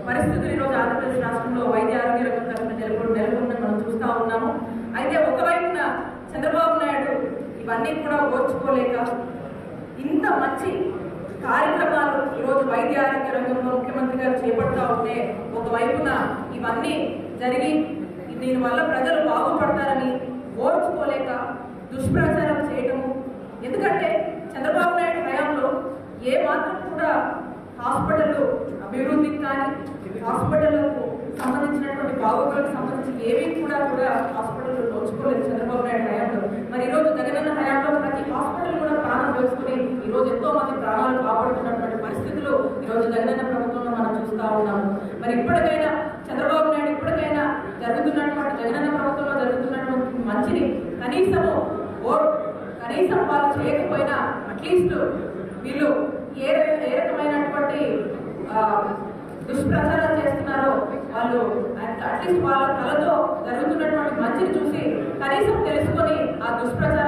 పరిస్థితులు ఈరోజు ఆంధ్రప్రదేశ్ రాష్ట్రంలో వైద్య ఆరోగ్య రంగం తరఫున నెలకొండ నెలకొండ మనం చూస్తా ఉన్నాము అయితే ఒకవైపున చంద్రబాబు నాయుడు ఇవన్నీ కూడా ఓర్చుకోలేక ఇంత మంచి కార్యక్రమాలు ఈరోజు వైద్య ఆరోగ్య రంగంలో ముఖ్యమంత్రి గారు చేపడతా ఉంటే ఒకవైపున ఇవన్నీ జరిగి దీనివల్ల ప్రజలు బాగుపడతారని ఓర్చుకోలేక దుష్ప్రచారం చేయటము ఎందుకంటే చంద్రబాబు నాయుడు హయాంలో ఏ మాత్రం కూడా హాస్పిటల్ అభివృద్ధికి కానీ హాస్పిటళ్లకు సంబంధించినటువంటి బాగోగులకు సంబంధించి ఏవి కూడా కూడా హాస్పిటల్ నోచుకోలేదు చంద్రబాబు నాయుడు హయాంలో మరి ఈ రోజు జగనన్న హయాంలో ప్రతి హాస్పిటల్ కూడా ప్రాణం వేసుకుని ఈ రోజు ఎంతో మంది ప్రాణాలు కాపాడుతున్నటువంటి పరిస్థితులు ఈ రోజు జగనన్న ప్రభుత్వంలో మనం చూస్తా ఉన్నాము మరి ఇప్పటికైనా చంద్రబాబు నాయుడు ఇప్పటికైనా జరుగుతున్నటువంటి జగనన్న ప్రభుత్వంలో జరుగుతున్నటువంటి మంచిని కనీసము ఓ కనీసం వాళ్ళు చేయకపోయినా అట్లీస్ట్ వీళ్ళు ఏ ఏ రకమైనటువంటి ఆ, దుష్ప్రచారం చేస్తున్నారో వాళ్ళు అట్లీస్ట్ వాళ్ళ కళతో జరుగుతున్నటువంటి మంచిని చూసి కనీసం తెలుసుకొని ఆ దుష్ప్రచారం